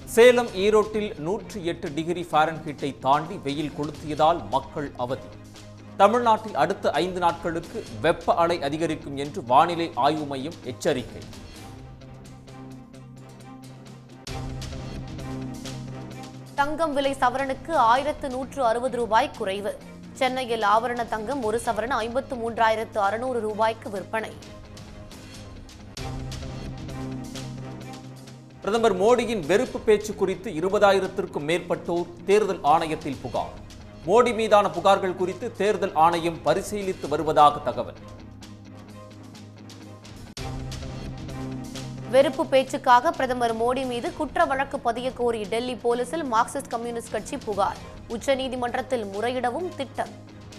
சேலம் ஈரோட்டில் நூற்றி எட்டு டிகிரி ஃபாரன்ஹீட்டை தாண்டி வெயில் கொளுத்தியதால் மக்கள் அவதி தமிழ்நாட்டில் அடுத்த ஐந்து நாட்களுக்கு வெப்ப அலை அதிகரிக்கும் என்று வானிலை ஆய்வு மையம் எச்சரிக்கை தங்கம் விலை சவரனுக்கு ஆயிரத்து நூற்று அறுபது ரூபாய் குறைவு சென்னையில் ஆபரண தங்கம் ஒரு சவரன் ஐம்பத்து மூன்றாயிரத்து அறுநூறு ரூபாய்க்கு விற்பனை பிரதமர் மோடியின் வெறுப்பு பேச்சு குறித்து இருபதாயிரத்திற்கும் மேற்பட்டோர் தேர்தல் ஆணையத்தில் புகார் மோடி மீதான புகார்கள் குறித்து தேர்தல் ஆணையம் பரிசீலித்து வருவதாக தகவல் வெறுப்பு பேச்சுக்காக பிரதமர் மோடி மீது குற்ற வழக்கு பதிய கோரி டெல்லி போலீசில் மார்க்சிஸ்ட் கம்யூனிஸ்ட் கட்சி புகார் உச்சநீதிமன்றத்தில் முறையிடவும் திட்டம்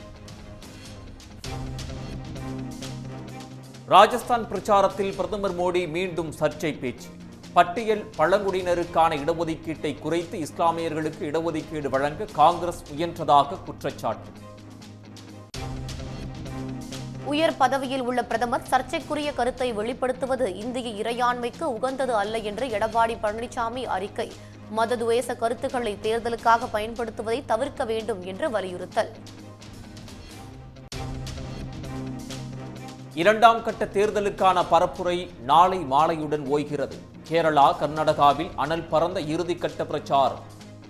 ராஜஸ்தான் பிரச்சாரத்தில் பிரதமர் மோடி மீண்டும் சர்ச்சை பேச்சு பட்டியல் பழங்குடியினருக்கான இடஒதுக்கீட்டை குறைத்து இஸ்லாமியர்களுக்கு இடஒதுக்கீடு வழங்க காங்கிரஸ் முயன்றதாக குற்றச்சாட்டு உயர் பதவியில் உள்ள பிரதமர் சர்ச்சைக்குரிய கருத்தை வெளிப்படுத்துவது இந்திய இறையாண்மைக்கு உகந்தது அல்ல என்று எடப்பாடி பழனிசாமி அறிக்கை மததுவேச கருத்துக்களை தேர்தலுக்காக பயன்படுத்துவதை தவிர்க்க வேண்டும் என்று வலியுறுத்தல் இரண்டாம் கட்ட தேர்தலுக்கான பரப்புரை நாளை மாலையுடன் ஓய்கிறது கேரளா கர்நாடகாவில் அனல் பறந்த இறுதிக்கட்ட பிரச்சாரம்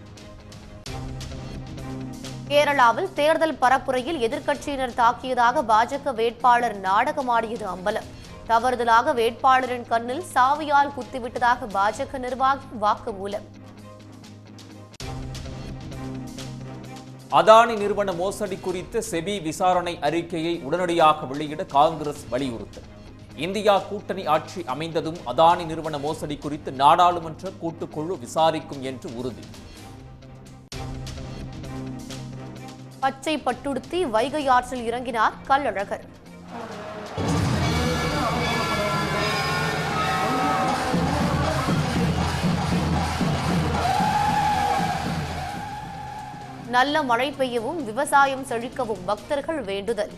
கேரளாவில் தேர்தல் பரப்புரையில் எதிர்க்கட்சியினர் தாக்கியதாக பாஜக வேட்பாளர் நாடகமாடியது அம்பலம் தவறுதலாக வேட்பாளரின் கண்ணில் சாவியால் குத்திவிட்டதாக பாஜக நிர்வாகி வாக்குமூலம் அதானி நிறுவன மோசடி குறித்த செபி விசாரணை அறிக்கையை உடனடியாக வெளியிட காங்கிரஸ் வலியுறுத்தல் இந்தியா கூட்டணி ஆட்சி அமைந்ததும் அதானி நிறுவன மோசடி குறித்து நாடாளுமன்ற கூட்டுக்குழு விசாரிக்கும் என்று உறுதி பச்சை பட்டுடுத்தி வைகை ஆற்றில் இறங்கினார் கள்ளழகர் நல்ல மழை பெய்யவும் விவசாயம் செழிக்கவும் பக்தர்கள் வேண்டுதல்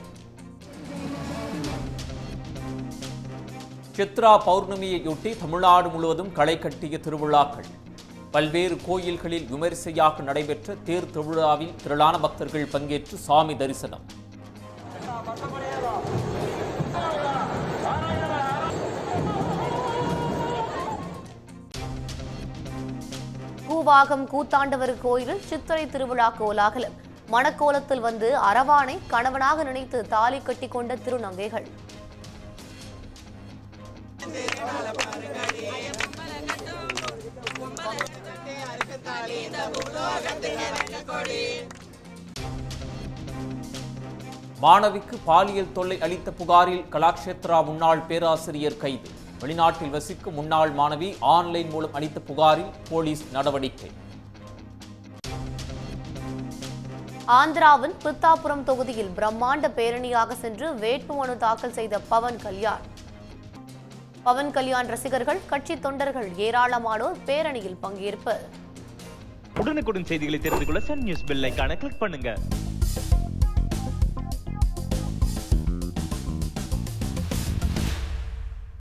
சித்ரா பௌர்ணமியையொட்டி தமிழ்நாடு முழுவதும் களை கட்டிய திருவிழாக்கள் பல்வேறு கோயில்களில் விமரிசையாக நடைபெற்ற தேர் திருவிழாவில் திரளான பக்தர்கள் பங்கேற்று சாமி தரிசனம் பூவாகம் கூத்தாண்டவர் கோயிலில் சித்திரை திருவிழா கோலாகலம் மணக்கோலத்தில் வந்து அரவானை கணவனாக நினைத்து தாலி கட்டிக்கொண்ட திருநங்கைகள் மாணவிக்கு பாலியல் தொல்லை அளித்த புகாரில் கலாக்ஷேத்ரா முன்னாள் பேராசிரியர் கைது வெளிநாட்டில் வசிக்கும் முன்னாள் மாணவி ஆன்லைன் மூலம் அளித்த புகாரில் போலீஸ் நடவடிக்கை ஆந்திராவின் பித்தாபுரம் தொகுதியில் பிரம்மாண்ட பேரணியாக சென்று வேட்புமனு தாக்கல் செய்த பவன் கல்யாண் பவன் கல்யாண் ரசிகர்கள் கட்சி தொண்டர்கள் ஏராளமானோர் பேரணியில் பங்கேற்பு உடனுக்குடன் செய்திகளை தெரிந்து கொள்ள சன் நியூஸ் பெல் ஐகானை கிளிக் பண்ணுங்க